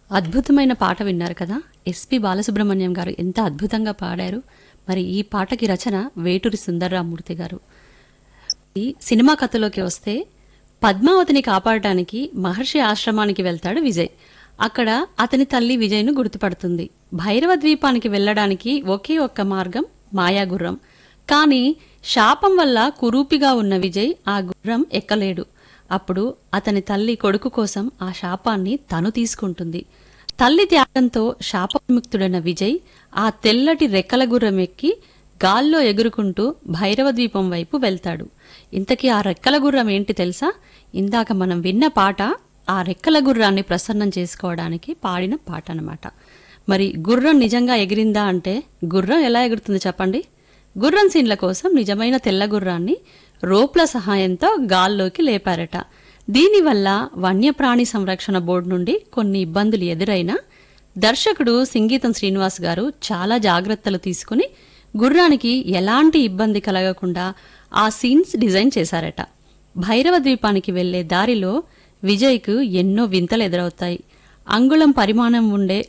అద్భుతమైన పాట విన్నారు కదా ఎస్పి బాలసుబ్రహ్మణ్యం గారు ఎంత అద్భుతంగా పాడారు మరి ఈ పాటకి రచన వేటూరి సుందర్రామూర్తి గారు ఈ సినిమా కథలోకి వస్తే పద్మావతిని కాపాడటానికి మహర్షి ఆశ్రమానికి వెళ్తాడు విజయ్ అక్కడ అతని తల్లి విజయ్ను గుర్తుపడుతుంది భైరవ ద్వీపానికి వెళ్ళడానికి ఒకే ఒక్క మార్గం మాయాగుర్రం కానీ శాపం వల్ల కురూపిగా ఉన్న విజయ్ ఆ గుర్రం ఎక్కలేడు అప్పుడు అతని తల్లి కొడుకు కోసం ఆ శాపాన్ని తను తీసుకుంటుంది తల్లి త్యాగంతో శాపవిముక్తుడైన విజయ్ ఆ తెల్లటి రెక్కల గుర్రం ఎక్కి గాల్లో ఎగురుకుంటూ భైరవ ద్వీపం వైపు వెళ్తాడు ఇంతకీ ఆ రెక్కల గుర్రం ఏంటి తెలుసా ఇందాక మనం విన్న పాట ఆ రెక్కల గుర్రాన్ని ప్రసన్నం చేసుకోవడానికి పాడిన పాట అన్నమాట మరి గుర్రం నిజంగా ఎగిరిందా అంటే గుర్రం ఎలా ఎగురుతుంది చెప్పండి గుర్రం సీన్ల కోసం నిజమైన తెల్ల గుర్రాన్ని రోప్ల సహాయంతో గాల్లోకి లేపారట దీనివల్ల వన్యప్రాణి సంరక్షణ బోర్డు నుండి కొన్ని ఇబ్బందులు ఎదురైనా దర్శకుడు సింగీతం శ్రీనివాస్ గారు చాలా జాగ్రత్తలు తీసుకుని గుర్రానికి ఎలాంటి ఇబ్బంది కలగకుండా ఆ సీన్స్ డిజైన్ చేశారట భైరవ ద్వీపానికి వెళ్లే దారిలో విజయ్కు ఎన్నో వింతలు ఎదురవుతాయి అంగుళం పరిమాణం ఉండే